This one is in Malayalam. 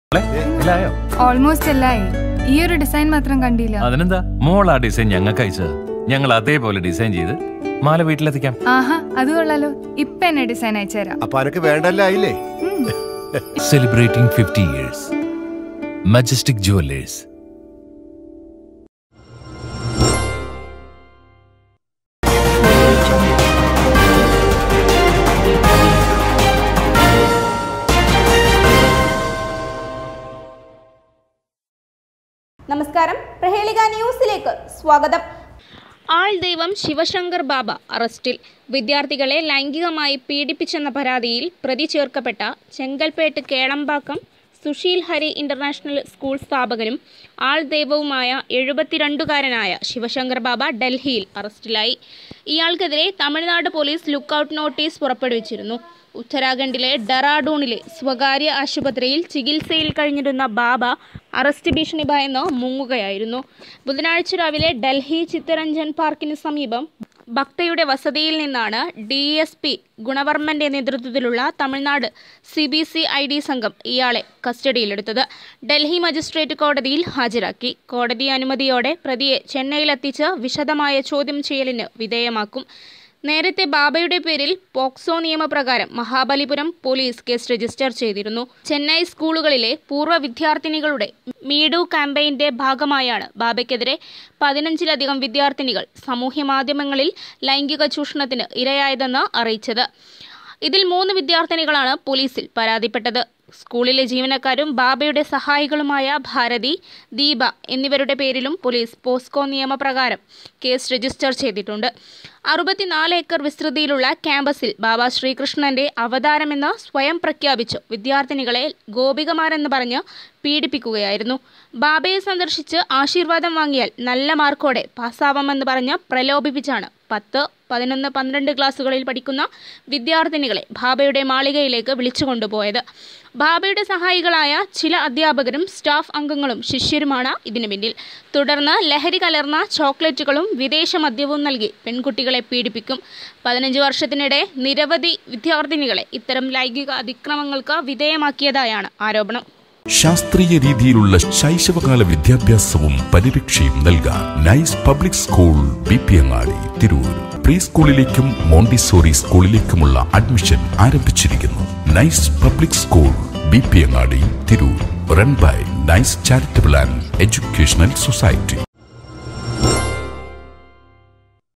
മോളെ, എല്ലായോ ഓൾമോസ്റ്റ് എല്ലായി ഈ ഒരു ഡിസൈൻ മാത്രം കണ്ടില്ല അതിനെന്താ മോൾ ആ ഡിസൈൻ ഞങ്ങൾക്ക് അയച്ചത് ഞങ്ങൾ അതേപോലെ ഡിസൈൻ ചെയ്ത് മാല വീട്ടിലെത്തിക്കാം ആഹാ അത് കൊള്ളാലോ ഇപ്പൊ എന്നെ ഡിസൈൻ അയച്ചുതരാം അപ്പൊ അനക്ക് വേണ്ടല്ല ആയില്ലേ ഉം. Celebrating fifty years majestic jewellers നമസ്കാരം പ്രഹേളിക ന്യൂസിലേക്ക് സ്വാഗതം ആൾ ദൈവം ശിവശങ്കർ ബാബ അറസ്റ്റിൽ വിദ്യാർത്ഥികളെ ലൈംഗികമായി പീഡിപ്പിച്ചെന്ന പരാതിയിൽ പ്രതി ചേർക്കപ്പെട്ട ചെങ്കൽപ്പേട്ട് കേളമ്പാക്കം സുശീൽ ഹരി ഇന്റർനാഷണൽ സ്കൂൾ സ്ഥാപകനും ആൾ ദൈവവുമായ എഴുപത്തിരണ്ടുകാരനായ ശിവശങ്കർ ബാബ ഡൽഹിയിൽ അറസ്റ്റിലായി ഇയാൾക്കെതിരെ തമിഴ്നാട് പോലീസ് ലുക്കൌട്ട് നോട്ടീസ് പുറപ്പെടുവിച്ചിരുന്നു ഉത്തരാഖണ്ഡിലെ ഡെറാഡൂണിലെ സ്വകാര്യ ആശുപത്രിയിൽ ചികിത്സയിൽ കഴിഞ്ഞിരുന്ന ബാബ അറസ്റ്റ് ഭീഷണി ഭയന്ന് മുങ്ങുകയായിരുന്നു ബുധനാഴ്ച രാവിലെ ഡൽഹി ചിത്തരഞ്ജൻ പാർക്കിന് സമീപം ഭക്തയുടെ വസതിയിൽ നിന്നാണ് ഡി എസ് പി ഗുണവർമ്മന്റെ നേതൃത്വത്തിലുള്ള Tamil Nadu C B C I D സംഘം ഇയാളെ കസ്റ്റഡിയിലെടുത്തത് ഡൽഹി മജിസ്ട്രേറ്റ് കോടതിയിൽ ഹാജരാക്കി കോടതി അനുമതിയോടെ പ്രതിയെ ചെന്നൈയിലെത്തിച്ച് വിശദമായ ചോദ്യം ചെയ്യലിന് വിധേയമാക്കും നേരത്തെ ബാബയുടെ പേരിൽ പോക്സോ നിയമപ്രകാരം മഹാബലിപുരം പോലീസ് കേസ് രജിസ്റ്റർ ചെയ്തിരുന്നു ചെന്നൈ സ്കൂളുകളിലെ പൂർവ്വ വിദ്യാർത്ഥിനികളുടെ മീഡു ക്യാമ്പയിന്റെ ഭാഗമായാണ് ബാബയ്ക്കെതിരെ പതിനഞ്ചിലധികം വിദ്യാർത്ഥിനികൾ സാമൂഹ്യ മാധ്യമങ്ങളിൽ ലൈംഗിക ചൂഷണത്തിന് ഇരയായതെന്ന് അറിയിച്ചത് ഇതിൽ മൂന്ന് വിദ്യാർത്ഥിനികളാണ് പോലീസിൽ പരാതിപ്പെട്ടത് സ്കൂളിലെ ജീവനക്കാരും ബാബയുടെ സഹായികളുമായ ഭാരതി ദീപ എന്നിവരുടെ പേരിലും പോലീസ് പോസ്കോ നിയമപ്രകാരം കേസ് രജിസ്റ്റർ ചെയ്തിട്ടുണ്ട് അറുപത്തിനാല് ഏക്കർ വിസ്തൃതിയിലുള്ള ക്യാമ്പസിൽ ബാബ ശ്രീകൃഷ്ണന്റെ അവതാരമെന്ന് സ്വയം പ്രഖ്യാപിച്ചു വിദ്യാർത്ഥിനികളെ ഗോപികമാരെന്ന് പറഞ്ഞ് പീഡിപ്പിക്കുകയായിരുന്നു ബാബയെ സന്ദർശിച്ച് ആശീർവാദം വാങ്ങിയാൽ നല്ല മാർക്കോടെ പാസ്സാവാമെന്ന് പറഞ്ഞ് പ്രലോഭിപ്പിച്ചാണ് പത്ത് പതിനൊന്ന് പന്ത്രണ്ട് ക്ലാസ്സുകളിൽ പഠിക്കുന്ന വിദ്യാർത്ഥിനികളെ ബാബയുടെ മാളികയിലേക്ക് വിളിച്ചു കൊണ്ടുപോയത് ബാബയുടെ സഹായികളായ ചില അധ്യാപകരും സ്റ്റാഫ് അംഗങ്ങളും ശിഷ്യരുമാണ് ഇതിനു പിന്നിൽ തുടർന്ന് ലഹരി കലർന്ന ചോക്ലേറ്റുകളും വിദേശ മദ്യവും നൽകി പെൺകുട്ടികളെ പീഡിപ്പിക്കും പതിനഞ്ച് വർഷത്തിനിടെ നിരവധി വിദ്യാർത്ഥിനികളെ ഇത്തരം ലൈംഗിക അതിക്രമങ്ങൾക്ക് വിധേയമാക്കിയതായാണ് ആരോപണം ശാസ്ത്രീയ രീതിയിലുള്ള ശൈശവകാല വിദ്യാഭ്യാസവും പരിരക്ഷയും നൽകാൻ nice public school B P Angadi Tirur pre സ്കൂളിലേക്കും മോണ്ടിസോറി സ്കൂളിലേക്കുമുള്ള അഡ്മിഷൻ ആരംഭിച്ചിരിക്കുന്നു nice public school B P Angadi Tirur run by nice charitable and educational society